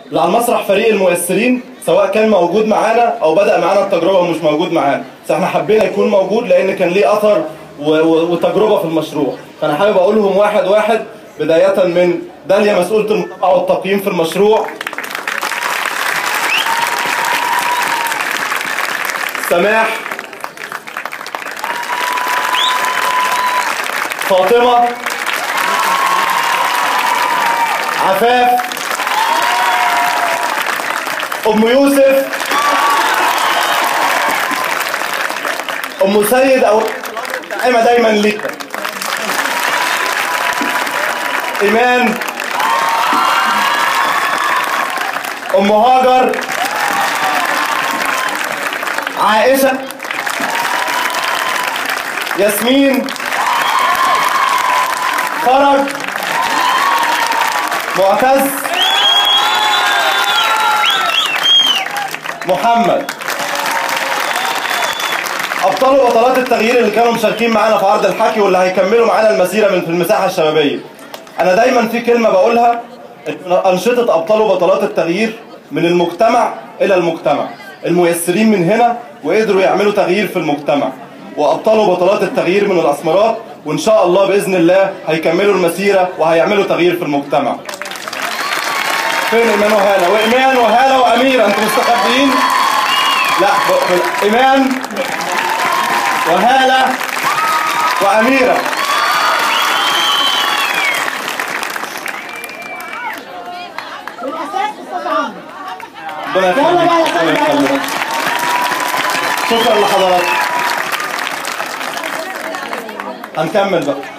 اللي على المسرح فريق المؤثرين سواء كان موجود معانا او بدا معانا التجربه ومش موجود معانا بس احنا حبينا يكون موجود لان كان ليه اثر و- و- وتجربه في المشروع فانا حابب اقولهم واحد واحد بدايه من داليا مسؤوله المتابعه والتقييم في المشروع سماح فاطمه عفاف ام يوسف ام سيد او دايما دايما ليك ايمان ام هاجر عائشه ياسمين فرج معتز محمد ابطال وبطلات التغيير اللي كانوا مشاركين معانا في عرض الحكي واللي هيكملوا معانا المسيره من في المساحه الشبابيه انا دايما في كلمه بقولها انشطه ابطال وبطلات التغيير من المجتمع الى المجتمع الميسرين من هنا وقدروا يعملوا تغيير في المجتمع وابطال وبطلات التغيير من الاسمرات وان شاء الله باذن الله هيكملوا المسيره وهيعملوا تغيير في المجتمع فين ايمان وهاله وايمان وهاله واميره انتوا مستخبيين لا ب- ب- ايمان وهاله واميره والاساس استاذ عمرو ربنا يخليك يلا بقى يا ربنا فندم. يخليك شكرا لحضراتكم هنكمل بقى